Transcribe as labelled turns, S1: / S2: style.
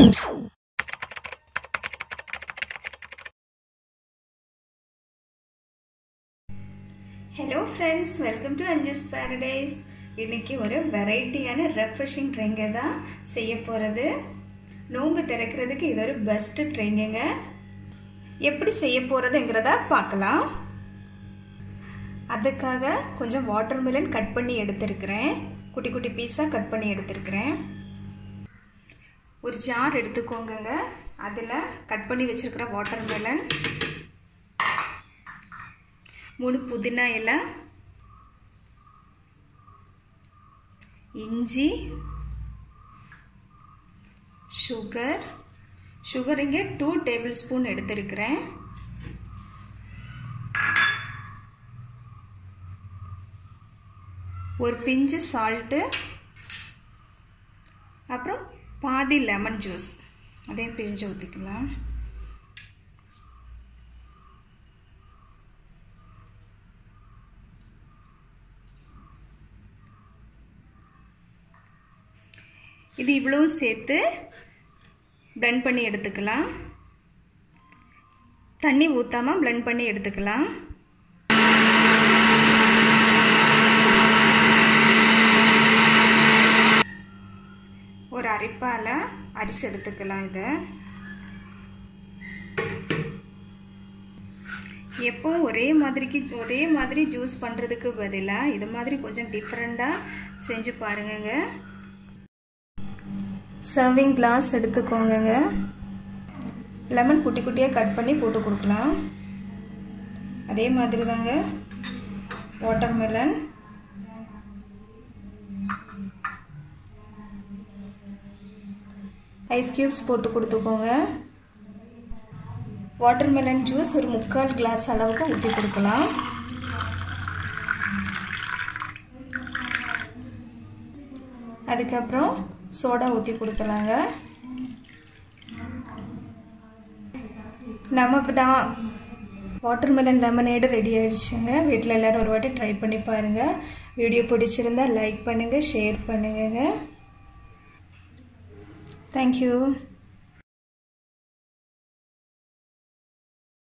S1: hello friends welcome to Anju's paradise இன்னைக்கு ஒரு வெரைட்டியான ரெஃப்ரெஷிங் ட்ரிங்கை தான் செய்ய போகிறது நோன்பு திறக்கிறதுக்கு இது ஒரு பெஸ்ட்டு ட்ரிங்குங்க எப்படி செய்ய போகிறதுங்கிறத பார்க்கலாம் அதுக்காக கொஞ்சம் வாட்டர் மிலன் கட் பண்ணி எடுத்திருக்கிறேன் குட்டி குட்டி பீஸாக கட் பண்ணி எடுத்திருக்கிறேன் ஒரு ஜார் எடுத்துக்கோங்க அதில் கட் பண்ணி வச்சுருக்கிற வாட்டர் மிலன் மூணு புதினா இலை இஞ்சி சுகர் சுகர் இங்கே டூ டேபிள் ஸ்பூன் எடுத்திருக்கிறேன் ஒரு பிஞ்சு சால்ட்டு அப்புறம் பாதி லெமன் ஜூஸ் அதையும் பிழிஞ்சு ஊற்றிக்கலாம் இது இவ்வளவும் சேர்த்து பிளெண்ட் பண்ணி எடுத்துக்கலாம் தண்ணி ஊற்றாமல் பிளெண்ட் பண்ணி எடுத்துக்கலாம் ஒரு அரிப்பால் அரிசி எடுத்துக்கலாம் இதை எப்பவும் ஒரே மாதிரிக்கு ஒரே மாதிரி ஜூஸ் பண்ணுறதுக்கு பதிலாக இது மாதிரி கொஞ்சம் டிஃப்ரெண்ட்டாக செஞ்சு பாருங்கங்க சர்விங் கிளாஸ் எடுத்துக்கோங்க லெமன் குட்டி குட்டியாக கட் பண்ணி போட்டு கொடுக்கலாம் அதே மாதிரி தாங்க வாட்டர் மெலன் ஐஸ் க்யூப்ஸ் போட்டு கொடுத்துக்கோங்க வாட்டர் மெலன் ஜூஸ் ஒரு முக்கால் கிளாஸ் அளவுக்கு ஊற்றி கொடுக்கலாம் அதுக்கப்புறம் சோடா ஊற்றி கொடுக்கலாங்க நமக்கு தான் வாட்டர் மெலன் லெமனேடு ரெடி ஆகிடுச்சுங்க வீட்டில் எல்லோரும் ஒரு வாட்டி ட்ரை பண்ணி பாருங்கள் வீடியோ பிடிச்சிருந்தா லைக் பண்ணுங்கள் ஷேர் பண்ணுங்க தேங்க்யூ